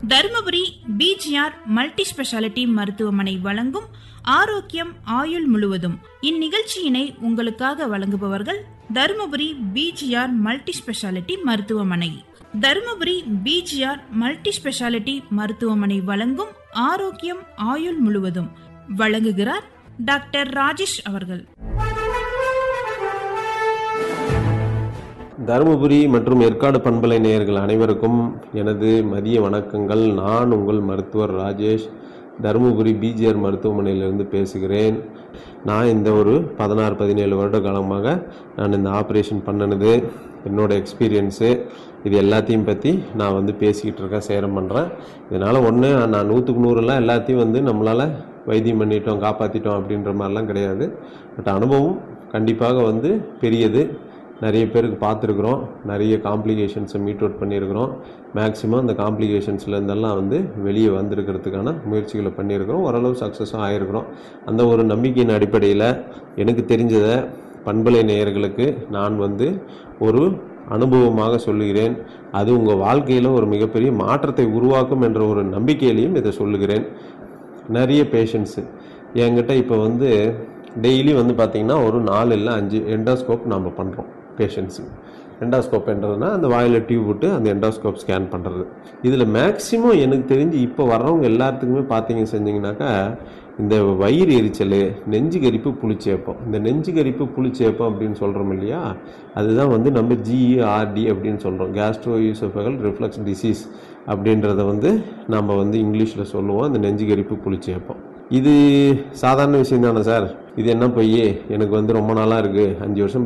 Dharmapuri PGR multi speciality மருத்துவமனை வழங்கும் ஆரோக்கியம் ஆயுள் முழுவதும் இந்நிகழ்ச்சியினை உங்களுக்காக வழங்குபவர்கள் தருமபுரி பிஜிஆர் மல்டி ஸ்பெஷாலிட்டி மருத்துவமனை தருமபுரி பிஜிஆர் மல்டி ஸ்பெஷாலிட்டி மருத்துவமனை வழங்கும் ஆரோக்கியம் ஆயுள் முழுவதும் வழங்குகிறார் டாக்டர் ராஜேஷ் அவர்கள் தருமபுரி மற்றும் ஏற்காடு பண்பலை நேயர்கள் அனைவருக்கும் எனது மதிய வணக்கங்கள் நான் உங்கள் மருத்துவர் ராஜேஷ் தருமபுரி பிஜிஆர் மருத்துவமனையிலிருந்து பேசுகிறேன் நான் இந்த ஒரு பதினாறு பதினேழு வருட காலமாக நான் இந்த ஆப்ரேஷன் பண்ணினது என்னோட எக்ஸ்பீரியன்ஸு இது எல்லாத்தையும் பற்றி நான் வந்து பேசிக்கிட்டு இருக்கேன் சேரம் பண்ணுறேன் இதனால் ஒன்று நான் நூற்றுக்கு நூறுலாம் எல்லாத்தையும் வந்து நம்மளால் வைத்தியம் பண்ணிட்டோம் காப்பாற்றிட்டோம் அப்படின்ற மாதிரிலாம் கிடையாது பட் அனுபவம் கண்டிப்பாக வந்து பெரியது நிறைய பேருக்கு பார்த்துருக்குறோம் நிறைய காம்ப்ளிகேஷன்ஸை மீட் அவுட் பண்ணியிருக்கிறோம் மேக்ஸிமம் அந்த காம்ப்ளிகேஷன்ஸ்லேருந்தெல்லாம் வந்து வெளியே வந்திருக்கிறதுக்கான முயற்சிகளை பண்ணியிருக்கிறோம் ஓரளவு சக்ஸஸும் ஆகிருக்கிறோம் அந்த ஒரு நம்பிக்கையின் அடிப்படையில் எனக்கு தெரிஞ்சதை பண்பலை நேயர்களுக்கு நான் வந்து ஒரு அனுபவமாக சொல்லுகிறேன் அது உங்கள் வாழ்க்கையில் ஒரு மிகப்பெரிய மாற்றத்தை உருவாக்கும் என்ற ஒரு நம்பிக்கையிலையும் இதை சொல்லுகிறேன் நிறைய பேஷண்ட்ஸு என்கிட்ட இப்போ வந்து டெய்லி வந்து பார்த்திங்கன்னா ஒரு நாலு இல்லை அஞ்சு எண்டோஸ்கோப் நம்ம பண்ணுறோம் பேஷண்ட்ஸுக்கு எண்டாஸ்கோப் என்றதுனா அந்த வாயில் டியூப் விட்டு அந்த எண்டாஸ்கோப் ஸ்கேன் பண்ணுறது இதில் மேக்ஸிமம் எனக்கு தெரிஞ்சு இப்போ வர்றவங்க எல்லாத்துக்குமே பார்த்தீங்க செஞ்சிங்கனாக்கா இந்த வயிறு எரிச்சல் நெஞ்சு கரிப்பு புளிச்சேப்பம் இந்த நெஞ்சு கரிப்பு புளிச்சேப்பம் அப்படின்னு சொல்கிறோம் இல்லையா அதுதான் வந்து நம்ம ஜிஇஆர்டி அப்படின்னு சொல்கிறோம் கேஸ்ட்ரோ யூசோஃபகல் ரிஃப்ளக்ஸ் டிசீஸ் அப்படின்றத வந்து நம்ம வந்து இங்கிலீஷில் சொல்லுவோம் அந்த நெஞ்சு கரிப்பு புளிச்சேப்பம் இது சாதாரண விஷயம் தானே சார் இது என்ன பொய் எனக்கு வந்து ரொம்ப நாளாக இருக்குது அஞ்சு வருஷம்